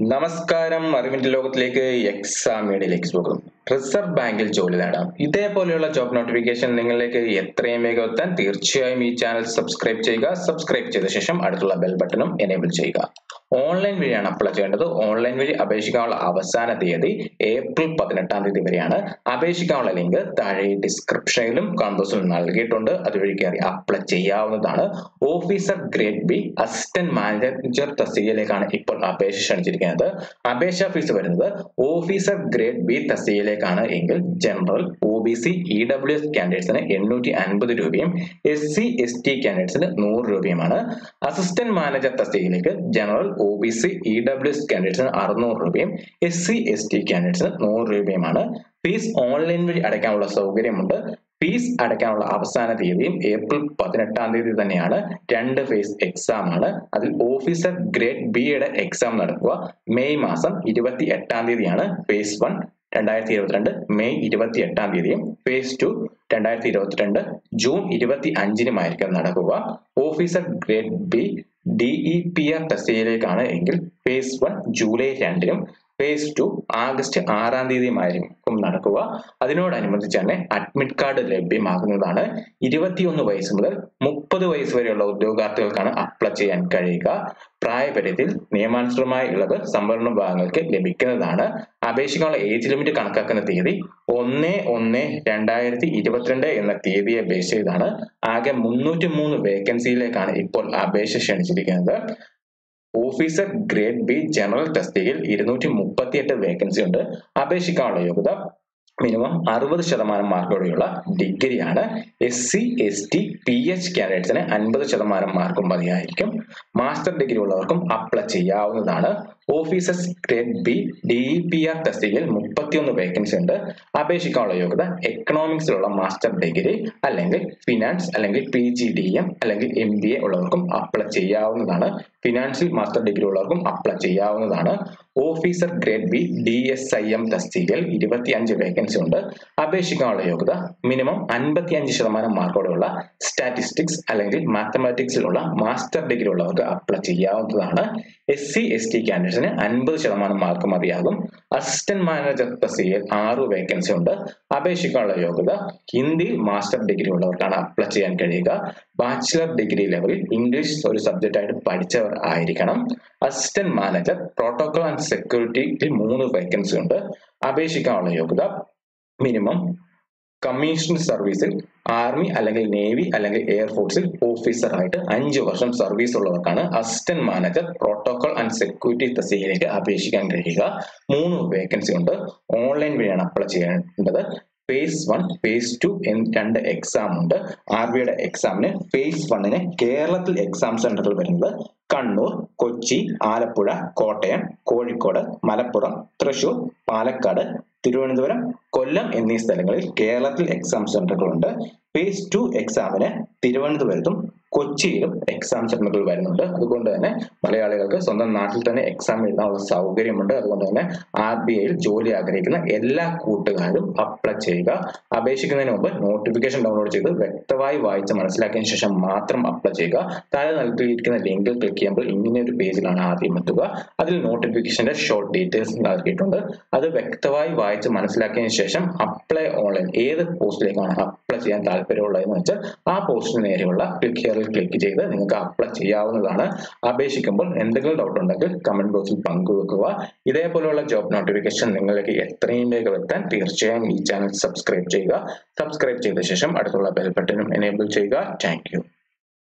നമസ്കാരം അറിവിന്റെ ലോകത്തിലേക്ക് എക്സാം മീഡിയയിലേക്ക് സ്വാഗതം റിസർവ് ബാങ്കിൽ ജോലി നേടാം ഇതേപോലെയുള്ള ജോബ് നോട്ടിഫിക്കേഷൻ നിങ്ങളിലേക്ക് എത്രയും വേഗം എത്താൻ തീർച്ചയായും ഈ ചാനൽ സബ്സ്ക്രൈബ് ചെയ്യുക സബ്സ്ക്രൈബ് ചെയ്ത ശേഷം അടുത്തുള്ള ബെൽ ബട്ടണും എനേബിൾ ചെയ്യുക ഓൺലൈൻ വഴിയാണ് അപ്ലൈ ചെയ്യേണ്ടത് ഓൺലൈൻ വഴി അപേക്ഷിക്കാനുള്ള അവസാന തീയതി ഏപ്രിൽ പതിനെട്ടാം തീയതി വരെയാണ് അപേക്ഷിക്കാനുള്ള ലിങ്ക് താഴെ ഡിസ്ക്രിപ്ഷനിലും കമ്പോസിലും നൽകിയിട്ടുണ്ട് അതുവഴി കയറി അപ്ലൈ ചെയ്യാവുന്നതാണ് officer grade B assistant manager തസ്തികയിലേക്കാണ് ഇപ്പോൾ അപേക്ഷ ക്ഷണിച്ചിരിക്കുന്നത് അപേക്ഷാ ഫീസ് വരുന്നത് ഓഫീസർ ഗ്രേഡ് ബി തസ്തികയിലേക്കാണ് എങ്കിൽ general O B C E W S കാൻഡിഡേറ്റ്സിന് എണ്ണൂറ്റി അൻപത് രൂപയും എസ് സി എസ് ടി കാൻഡിഡേറ്റ്സിന് നൂറ് രൂപയുമാണ് അസിസ്റ്റന്റ് മാനേജർ തസ്തികയിലേക്ക് general O B C E W S കാൻഡിഡേറ്റ്സിന് അറുന്നൂറ് രൂപയും എസ് സി എസ് ടി കാൻഡിഡേറ്റ്സിന് നൂറ് രൂപയുമാണ് ഫീസ് ഓൺലൈൻ വഴി അടയ്ക്കാനുള്ള സൗകര്യമുണ്ട് ഫീസ് അടയ്ക്കാനുള്ള അവസാന തീയതിയും ഏപ്രിൽ പതിനെട്ടാം തീയതി തന്നെയാണ് രണ്ട് ഫേസ് എക്സാം ആണ് അതിൽ ഓഫീസർ ഗ്രേഡ് ബിയുടെ എക്സാം നടക്കുക മെയ് മാസം ഇരുപത്തി എട്ടാം തീയതിയാണ് ഫേസ് വൺ രണ്ടായിരത്തി ഇരുപത്തിരണ്ട് മെയ് ഇരുപത്തി എട്ടാം തീയതിയും ഫേസ് ടു രണ്ടായിരത്തി ഇരുപത്തിരണ്ട് ജൂൺ ഇരുപത്തി അഞ്ചിനുമായിരിക്കും നടക്കുക officer grade B DE P R തസ്തികയിലേക്കാണ് എങ്കിൽ ഫേസ് വൺ ജൂലൈ രണ്ടിനും ഫേസ് ടു ആഗസ്റ്റ് ആറാം തീയതിയുമായിരിക്കും നടക്കുക അതിനോടനുബന്ധിച്ച് തന്നെ അഡ്മിറ്റ് കാർഡ് ലഭ്യമാകുന്നതാണ് ഇരുപത്തിയൊന്ന് വയസ്സ് മുതൽ മുപ്പത് വയസ്സ് വരെയുള്ള ഉദ്യോഗാർത്ഥികൾക്കാണ് അപ്ലൈ ചെയ്യാൻ കഴിയുക പ്രായപരിധിയിൽ നിയമാനുസൃതമായ ഇളവ് സംവരണ വിഭാഗങ്ങൾക്ക് ലഭിക്കുന്നതാണ് അപേക്ഷിക്കാനുള്ള ഏജ് ലിമിറ്റ് കണക്കാക്കുന്ന തീയതി ഒന്ന് ഒന്ന് രണ്ടായിരത്തി ഇരുപത്തിരണ്ട് എന്ന തീയതിയെ ബേസ് ചെയ്താണ് ആകെ മുന്നൂറ്റി മൂന്ന് വേക്കൻസിയിലേക്കാണ് ഇപ്പോൾ അപേക്ഷ ക്ഷണിച്ചിരിക്കുന്നത് ഓഫീസർ ഗ്രേഡ് ബി ജനറൽ തസ്തികയിൽ ഇരുന്നൂറ്റി മുപ്പത്തിയെട്ട് വേക്കൻസി ഉണ്ട് അപേക്ഷിക്കാനുള്ള യോഗ്യത മിനിമം അറുപത് ശതമാനം മാർക്കോടെയുള്ള ഡിഗ്രിയാണ് S C S T P H കാൻഡിഡേറ്റ്സിന് അൻപത് ശതമാനം മാർക്കും മതിയായിരിക്കും മാസ്റ്റർ ഡിഗ്രി ഉള്ളവർക്കും അപ്ലൈ ചെയ്യാവുന്നതാണ് officers grade B D E P R തസ്തികയിൽ മുപ്പത്തിയൊന്ന് വേക്കൻസി ഉണ്ട് അപേക്ഷിക്കാനുള്ള യോഗ്യത എക്കണോമിക്സിലുള്ള മാസ്റ്റർ ഡിഗ്രി അല്ലെങ്കിൽ ഫിനാൻസ് അല്ലെങ്കിൽ പി ജി ഡി എം അല്ലെങ്കിൽ എം ബി എ ഉള്ളവർക്കും അപ്ലൈ ചെയ്യാവുന്നതാണ് ഫിനാൻഷ്യൽ മാസ്റ്റർ ഡിഗ്രി ഉള്ളവർക്കും അപ്ലൈ ചെയ്യാവുന്നതാണ് officer grade B D S I M തസ്തികയിൽ ഇരുപത്തിയഞ്ച് വേക്കൻസി ഉണ്ട് അപേക്ഷിക്കാനുള്ള യോഗ്യത മിനിമം അൻപത്തിയഞ്ച് ശതമാനം മാർക്കോടെയുള്ള സ്റ്റാറ്റിസ്റ്റിക്സ് അല്ലെങ്കിൽ മാത്തമാറ്റിക്സിലുള്ള മാസ്റ്റർ ഡിഗ്രി ഉള്ളവർക്ക് അപ്ലൈ ചെയ്യാവുന്നതാണ് എസ് സി എസ് ടി കാൻഡിഡേറ്റ്സിന് അൻപത് ശതമാനം മാർക്ക് മതിയാകും അസിസ്റ്റന്റ് മാനേജർ തസ്തികയിൽ ആറ് വേക്കൻസി ഉണ്ട് അപേക്ഷിക്കാനുള്ള യോഗ്യത ഹിന്ദിയിൽ മാസ്റ്റർ ഡിഗ്രി ഉള്ളവർക്കാണ് അപ്ലൈ ചെയ്യാൻ കഴിയുക ബാച്ചിലർ ഡിഗ്രി ലെവലിൽ ഇംഗ്ലീഷ് ഒരു സബ്ജക്റ്റ് ആയിട്ട് പഠിച്ചവർ ആയിരിക്കണം അസിസ്റ്റന്റ് മാനേജർ പ്രോട്ടോകോൾ ആൻഡ് സെക്യൂരിറ്റിയിൽ മൂന്ന് വേക്കൻസി ഉണ്ട് അപേക്ഷിക്കാനുള്ള യോഗ്യത മിനിമം കമ്മീഷൻ സർവീസിൽ ആർമി അല്ലെങ്കിൽ നേവി അല്ലെങ്കിൽ എയർഫോഴ്സിൽ ഓഫീസറായിട്ട് അഞ്ച് വർഷം സർവീസ് ഉള്ളവർക്കാണ് assistant manager protocol and security തസ്തികയിലേക്ക് അപേക്ഷിക്കാൻ കഴിയുക മൂന്ന് വേക്കൻസി ഉണ്ട് ഓൺലൈൻ വഴിയാണ് അപ്ലൈ ചെയ്യേണ്ടത് ഫേസ് വൺ ഫേസ് ടു എന്ന് രണ്ട് എക്സാം ഉണ്ട് ആർ ബിയുടെ എക്സാമിന് ഫേസ് വണ്ണിന് കേരളത്തിൽ എക്സാം സെന്ററിൽ വരുന്നത് കണ്ണൂർ കൊച്ചി ആലപ്പുഴ കോട്ടയം കോഴിക്കോട് മലപ്പുറം തൃശൂർ പാലക്കാട് തിരുവനന്തപുരം കൊല്ലം എന്നീ സ്ഥലങ്ങളിൽ കേരളത്തിൽ എക്സാം സെന്ററുകളുണ്ട് ഫേസ് ടു എക്സാമിന് തിരുവനന്തപുരത്തും കൊച്ചിയിലും എക്സാം സെന്ററുകൾ വരുന്നുണ്ട് അതുകൊണ്ട് തന്നെ മലയാളികൾക്ക് സ്വന്തം നാട്ടിൽ തന്നെ എക്സാം എഴുതാനുള്ള സൗകര്യമുണ്ട് അതുകൊണ്ട് തന്നെ ആർ ബി ഐയിൽ ജോലി ആഗ്രഹിക്കുന്ന എല്ലാ കൂട്ടുകാരും അപ്ലൈ ചെയ്യുക അപേക്ഷിക്കുന്നതിന് മുമ്പ് നോട്ടിഫിക്കേഷൻ ഡൗൺലോഡ് ചെയ്ത് വ്യക്തമായി വായിച്ച് മനസ്സിലാക്കിയതിനു ശേഷം മാത്രം അപ്ലൈ ചെയ്യുക താഴെ നൽകിയിരിക്കുന്ന ലിങ്കിൽ ക്ലിക്ക് ചെയ്യുമ്പോൾ ഇങ്ങനെ ഒരു പേജിലാണ് ആദ്യം എത്തുക അതിൽ നോട്ടിഫിക്കേഷന്റെ ഷോർട്ട് ഡീറ്റെയിൽസ് നൽകിയിട്ടുണ്ട് അത് വ്യക്തമായി വായിച്ച് മനസ്സിലാക്കിയതിനു ശേഷം അപ്ലൈ ഓൺലൈൻ ഏത് പോസ്റ്റിലേക്കാണ് അപ്ലൈ ചെയ്യാൻ താല്പര്യമുള്ളതെന്ന് വെച്ചാൽ ആ പോസ്റ്റിന് നേരെയുള്ള ക്ലിക്ക് ഹിയറിൽ ക്ലിക്ക് ചെയ്ത് നിങ്ങൾക്ക് അപ്ലൈ ചെയ്യാവുന്നതാണ് അപേക്ഷിക്കുമ്പോൾ എന്തെങ്കിലും ഡൗട്ട് ഉണ്ടെങ്കിൽ കമന്റ് ബോക്സിൽ പങ്കുവെക്കുക ഇതേപോലെയുള്ള ജോബ് നോട്ടിഫിക്കേഷൻ നിങ്ങളിലേക്ക് എത്രയും വേഗം എത്താൻ തീർച്ചയായും ഈ ചാനൽ സബ്സ്ക്രൈബ് ചെയ്യുക സബ്സ്ക്രൈബ് ചെയ്ത ശേഷം അടുത്തുള്ള ബെൽ ബട്ടണും എനേബിൾ ചെയ്യുക താങ്ക്